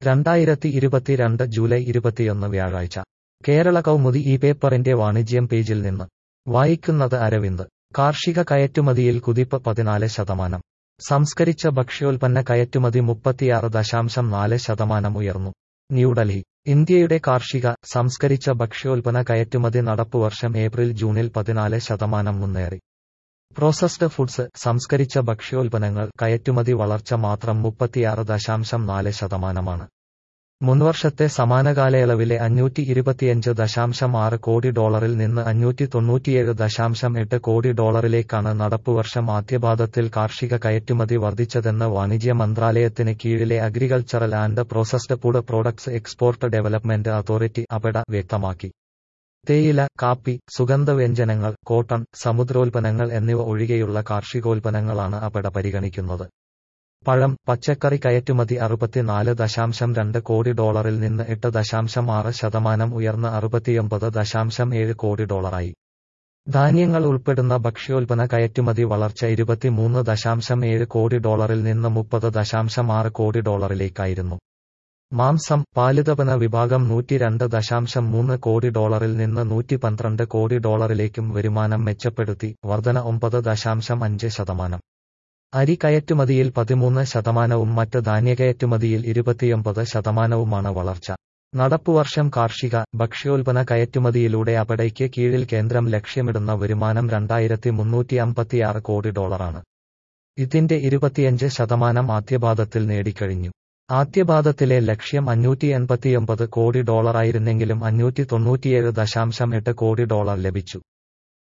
രണ്ടായിരത്തി ഇരുപത്തിരണ്ട് ജൂലൈ ഇരുപത്തിയൊന്ന് വ്യാഴാഴ്ച കേരള കൗമുദി ഈ പേപ്പറിന്റെ വാണിജ്യം പേജിൽ നിന്ന് വായിക്കുന്നത് അരവിന്ദ് കാർഷിക കയറ്റുമതിയിൽ കുതിപ്പ് പതിനാല് ശതമാനം സംസ്കരിച്ച ഭക്ഷ്യോൽപ്പന്ന കയറ്റുമതി മുപ്പത്തിയാറ് ദശാംശം നാല് ശതമാനം ഉയർന്നു ന്യൂഡൽഹി ഇന്ത്യയുടെ കാർഷിക സംസ്കരിച്ച ഭക്ഷ്യോൽപ്പന്ന കയറ്റുമതി നടപ്പുവർഷം ഏപ്രിൽ ജൂണിൽ പതിനാല് ശതമാനം മുന്നേറി പ്രോസസ്ഡ് ഫുഡ്സ് സംസ്കരിച്ച ഭക്ഷ്യോൽപ്പന്നങ്ങൾ കയറ്റുമതി വളർച്ച മാത്രം മുപ്പത്തിയാറ് ദശാംശം നാല് ശതമാനമാണ് മുൻവർഷത്തെ സമാന കാലയളവിലെ അഞ്ഞൂറ്റി ഇരുപത്തിയഞ്ച് ദശാംശം ആറ് കോടി ഡോളറിൽ നിന്ന് അഞ്ഞൂറ്റി തൊണ്ണൂറ്റിയേഴ് ദശാംശം എട്ട് കോടി ഡോളറിലേക്കാണ് നടപ്പുവർഷം ആദ്യപാദത്തിൽ കാർഷിക കയറ്റുമതി വർദ്ധിച്ചതെന്ന് വാണിജ്യ മന്ത്രാലയത്തിന് കീഴിലെ agricultural and processed food products export development authority APEDA വ്യക്തമാക്കി തേയില കാപ്പി സുഗന്ധവ്യഞ്ജനങ്ങൾ കോട്ടൺ സമുദ്രോൽപ്പന്നങ്ങൾ എന്നിവ ഒഴികെയുള്ള കാർഷികോൽപ്പന്നങ്ങളാണ് അപട പരിഗണിക്കുന്നത് പഴം പച്ചക്കറി കയറ്റുമതി അറുപത്തിനാല് ദശാംശം രണ്ട് കോടി ഡോളറിൽ നിന്ന് എട്ട് ദശാംശം ആറ് ശതമാനം ഉയർന്ന് അറുപത്തിയൊമ്പത് ദശാംശം ഏഴ് കോടി ഡോളറായി ധാന്യങ്ങൾ ഉൾപ്പെടുന്ന ഭക്ഷ്യോൽപ്പന്ന കയറ്റുമതി വളർച്ച ഇരുപത്തിമൂന്ന് ദശാംശം ഏഴ് കോടി ഡോളറിൽ നിന്ന് മുപ്പത് ദശാംശം ആറ് കോടി ഡോളറിലേക്കായിരുന്നു മാംസം പാലിതപന വിഭാഗം നൂറ്റിരണ്ട് ദശാംശം മൂന്ന് കോടി ഡോളറിൽ നിന്ന് നൂറ്റി പന്ത്രണ്ട് കോടി ഡോളറിലേക്കും വരുമാനം മെച്ചപ്പെടുത്തി വർധന ഒമ്പത് ദശാംശം അഞ്ച് ശതമാനം അരി കയറ്റുമതിയിൽ പതിമൂന്ന് ശതമാനവും മറ്റ് ധാന്യകയറ്റുമതിയിൽ ഇരുപത്തിയൊമ്പത് ശതമാനവുമാണ് വളർച്ച നടപ്പുവർഷം കാർഷിക ഭക്ഷ്യോൽപ്പന്ന കയറ്റുമതിയിലൂടെ അപടയ്ക്ക് കീഴിൽ കേന്ദ്രം ലക്ഷ്യമിടുന്ന വരുമാനം രണ്ടായിരത്തി മുന്നൂറ്റി അമ്പത്തിയാറ് കോടി ഡോളറാണ് ഇതിന്റെ ഇരുപത്തിയഞ്ച് ശതമാനം ആദ്യപാദത്തിൽ നേടിക്കഴിഞ്ഞു ആദ്യപാദത്തിലെ ലക്ഷ്യം അഞ്ഞൂറ്റി എൺപത്തിയൊമ്പത് കോടി ഡോളറായിരുന്നെങ്കിലും അഞ്ഞൂറ്റി തൊണ്ണൂറ്റിയേഴ് ദശാംശം എട്ട് കോടി ഡോളർ ലഭിച്ചു